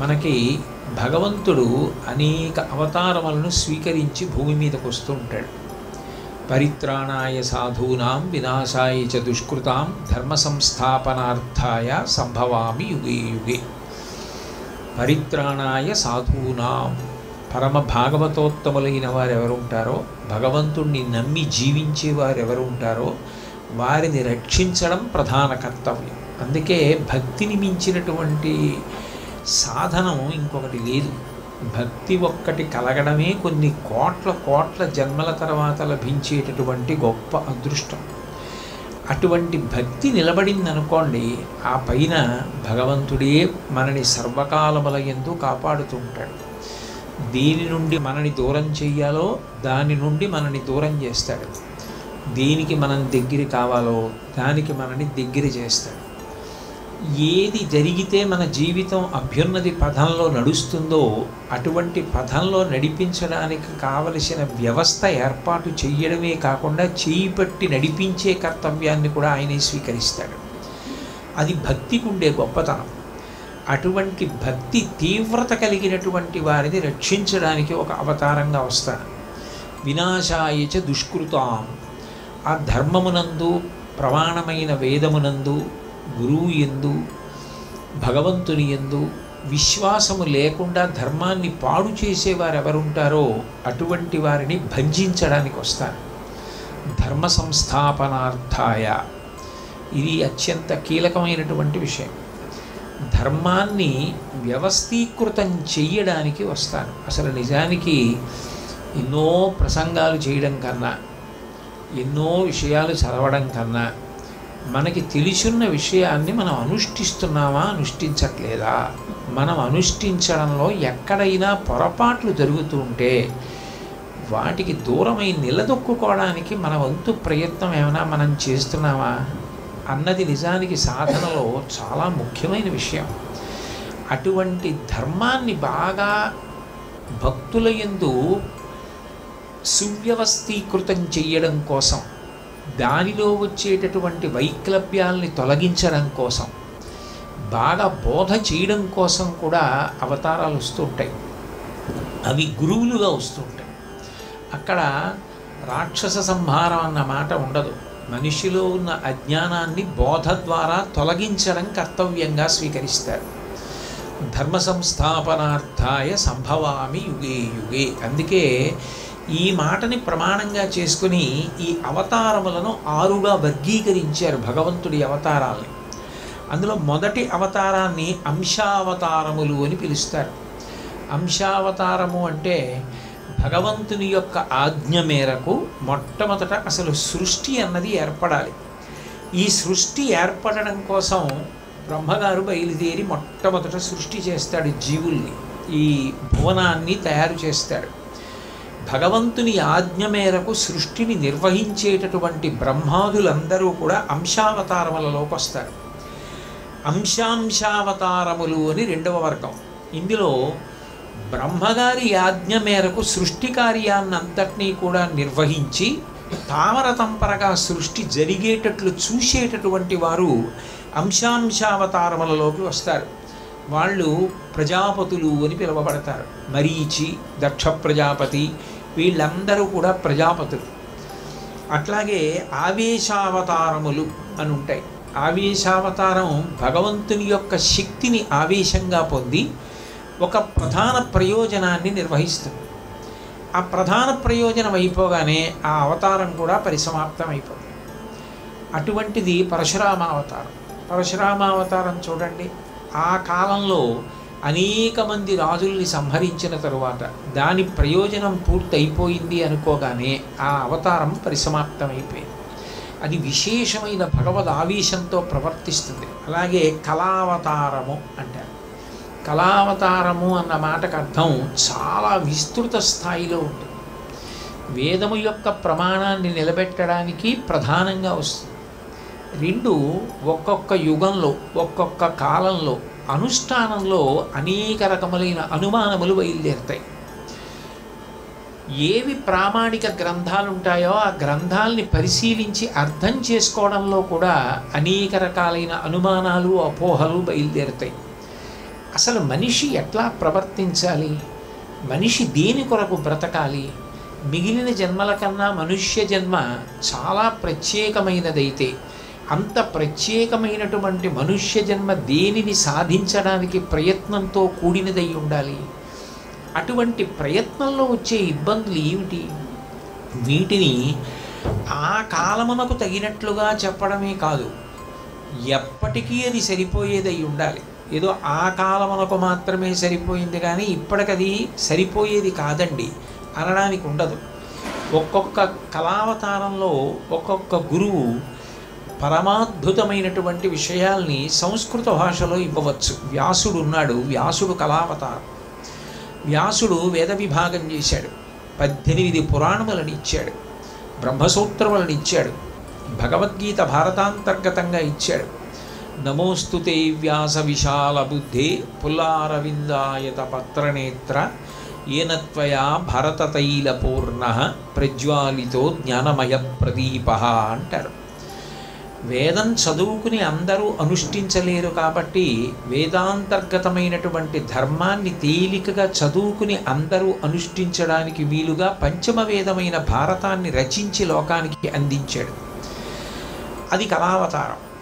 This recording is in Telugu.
మనకి భగవంతుడు అనేక అవతారములను స్వీకరించి భూమి మీదకు వస్తూ ఉంటాడు పరిత్రాణాయ సాధూనాం వినాశాయ చ దుష్కృతాం ధర్మ సంస్థాపనార్థాయ సంభవామి యుగే యుగే పరిత్రాణాయ సాధూనాం పరమ భాగవతోత్తములైన వారు ఎవరు ఉంటారో భగవంతుణ్ణి నమ్మి జీవించే వారు ఎవరు ఉంటారో వారిని రక్షించడం ప్రధాన కర్తవ్యం అందుకే భక్తిని మించినటువంటి సాధనం ఇంకొకటి లేదు భక్తి ఒక్కటి కలగడమే కొన్ని కోట్ల కోట్ల జన్మల తర్వాత లభించేటటువంటి గొప్ప అదృష్టం అటువంటి భక్తి నిలబడిందనుకోండి ఆ పైన భగవంతుడే మనని సర్వకాలముల ఎందు కాపాడుతూ ఉంటాడు దేని నుండి మనని దూరం చెయ్యాలో దాని నుండి మనని దూరం చేస్తాడు దేనికి మనం దగ్గర కావాలో దానికి మనని దగ్గర చేస్తాడు ఏది జరిగితే మన జీవితం అభ్యున్నతి పథంలో నడుస్తుందో అటువంటి పథంలో నడిపించడానికి కావలసిన వ్యవస్థ ఏర్పాటు చేయడమే కాకుండా చేయి పట్టి నడిపించే కర్తవ్యాన్ని కూడా ఆయనే స్వీకరిస్తాడు అది భక్తికి ఉండే గొప్పతనం అటువంటి భక్తి తీవ్రత కలిగినటువంటి వారిని రక్షించడానికి ఒక అవతారంగా వస్తాడు వినాశాయచ దుష్కృతాం ఆ ధర్మమునందు ప్రమాణమైన వేదమునందు గురువు ఎందు భగవంతుని ఎందు విశ్వాసము లేకుండా ధర్మాన్ని పాడు చేసేవారు ఎవరుంటారో అటువంటి వారిని భంజించడానికి వస్తారు ధర్మ సంస్థాపనార్థాయ ఇది అత్యంత కీలకమైనటువంటి విషయం ధర్మాన్ని వ్యవస్థీకృతం చెయ్యడానికి వస్తాను అసలు నిజానికి ఎన్నో ప్రసంగాలు చేయడం కన్నా ఎన్నో విషయాలు చదవడం కన్నా మనకి తెలిసున్న విషయాన్ని మనం అనుష్ఠిస్తున్నామా అనుష్ఠించట్లేదా మనం అనుష్ఠించడంలో ఎక్కడైనా పొరపాట్లు జరుగుతూ ఉంటే వాటికి దూరమై నిలదొక్కుకోవడానికి మన వంతు ప్రయత్నం ఏమైనా మనం చేస్తున్నామా అన్నది నిజానికి సాధనలో చాలా ముఖ్యమైన విషయం అటువంటి ధర్మాన్ని బాగా భక్తుల యందు సువ్యవస్థీకృతం చెయ్యడం కోసం దానిలో వచ్చేటటువంటి వైక్లభ్యాల్ని తొలగించడం కోసం బాగా బోధ చేయడం కోసం కూడా అవతారాలు వస్తుంటాయి అవి గురువులుగా వస్తుంటాయి అక్కడ రాక్షస సంహారం అన్న మాట ఉండదు మనిషిలో ఉన్న అజ్ఞానాన్ని బోధ ద్వారా తొలగించడం కర్తవ్యంగా స్వీకరిస్తారు ధర్మ సంస్థాపనార్థాయ సంభవామి యుగే యుగే అందుకే ఈ మాటని ప్రమాణంగా చేసుకుని ఈ అవతారములను ఆరుగా వర్గీకరించారు భగవంతుడి అవతారాల్ని అందులో మొదటి అవతారాన్ని అంశావతారములు అని పిలుస్తారు అంశావతారము అంటే భగవంతుని యొక్క ఆజ్ఞ మేరకు మొట్టమొదట అసలు సృష్టి అన్నది ఏర్పడాలి ఈ సృష్టి ఏర్పడడం కోసం బ్రహ్మగారు బయలుదేరి మొట్టమొదట సృష్టి చేస్తాడు జీవుల్ని ఈ భువనాన్ని తయారు చేస్తాడు భగవంతుని ఆజ్ఞ మేరకు సృష్టిని నిర్వహించేటటువంటి బ్రహ్మాదులందరూ కూడా అంశావతారములలోకి వస్తారు అంశాంశావతారములు అని రెండవ వర్గం ఇందులో బ్రహ్మగారి ఆజ్ఞ మేరకు సృష్టి కార్యాన్నంతటినీ కూడా నిర్వహించి తామరతంపరగా సృష్టి జరిగేటట్లు చూసేటటువంటి వారు అంశాంశావతారములలోకి వస్తారు వాళ్ళు ప్రజాపతులు అని పిలువబడతారు మరీచి దక్ష ప్రజాపతి వీళ్ళందరూ కూడా ప్రజాపతులు అట్లాగే ఆవేశావతారములు అని ఉంటాయి ఆవేశావతారం భగవంతుని యొక్క శక్తిని ఆవేశంగా పొంది ఒక ప్రధాన ప్రయోజనాన్ని నిర్వహిస్తుంది ఆ ప్రధాన ప్రయోజనం అయిపోగానే ఆ అవతారం కూడా పరిసమాప్తం అయిపోతుంది అటువంటిది పరశురామ అవతారం పరశురామ అవతారం చూడండి ఆ కాలంలో అనేక మంది రాజుల్ని సంహరించిన తరువాత దాని ప్రయోజనం పూర్తయిపోయింది అనుకోగానే ఆ అవతారం పరిసమాప్తమైపోయింది అది విశేషమైన భగవద్ ఆవేశంతో ప్రవర్తిస్తుంది అలాగే కళావతారము అంటారు కళావతారము అన్న మాటకు అర్థం చాలా విస్తృత స్థాయిలో ఉంటుంది వేదము యొక్క ప్రమాణాన్ని నిలబెట్టడానికి ప్రధానంగా వస్తుంది రెండు ఒక్కొక్క యుగంలో ఒక్కొక్క కాలంలో అనుష్ఠానంలో అనేక రకములైన అనుమానములు బయలుదేరుతాయి ఏవి ప్రామాణిక గ్రంథాలు ఉంటాయో ఆ గ్రంథాలని పరిశీలించి అర్థం చేసుకోవడంలో కూడా అనేక రకాలైన అనుమానాలు అపోహలు బయలుదేరుతాయి అసలు మనిషి ఎట్లా ప్రవర్తించాలి మనిషి దేని కొరకు బ్రతకాలి మిగిలిన జన్మల కన్నా మనుష్య జన్మ చాలా ప్రత్యేకమైనదైతే అంత ప్రత్యేకమైనటువంటి మనుష్య జన్మ దేనిని సాధించడానికి ప్రయత్నంతో కూడినదై ఉండాలి అటువంటి ప్రయత్నంలో వచ్చే ఇబ్బందులు ఏమిటి వీటిని ఆ కాలమునకు తగినట్లుగా చెప్పడమే కాదు ఎప్పటికీ అది సరిపోయేదై ఉండాలి ఏదో ఆ కాలమునకు మాత్రమే సరిపోయింది కానీ ఇప్పటికది సరిపోయేది కాదండి అనడానికి ఉండదు ఒక్కొక్క కళావతారంలో ఒక్కొక్క గురువు పరమాద్భుతమైనటువంటి విషయాల్ని సంస్కృత భాషలో ఇవ్వవచ్చు వ్యాసుడు ఉన్నాడు వ్యాసుడు కళావతారం వ్యాసుడు వేద విభాగం చేశాడు పద్దెనిమిది పురాణములను ఇచ్చాడు బ్రహ్మసూత్రములను ఇచ్చాడు భగవద్గీత భారతాంతర్గతంగా ఇచ్చాడు నమోస్తుతే వ్యాస విశాల బుద్ధే పుల్లారవిందాయత పత్రనేత్ర ఏనత్వయా భరతతైల పూర్ణ ప్రజ్వాలితో జ్ఞానమయ ప్రదీప అంటారు వేదం చదువుకుని అందరూ అనుష్ఠించలేరు కాబట్టి వేదాంతర్గతమైనటువంటి ధర్మాన్ని తేలికగా చదువుకుని అందరూ అనుష్ఠించడానికి వీలుగా పంచమ వేదమైన భారతాన్ని రచించి లోకానికి అందించాడు అది కళావతారం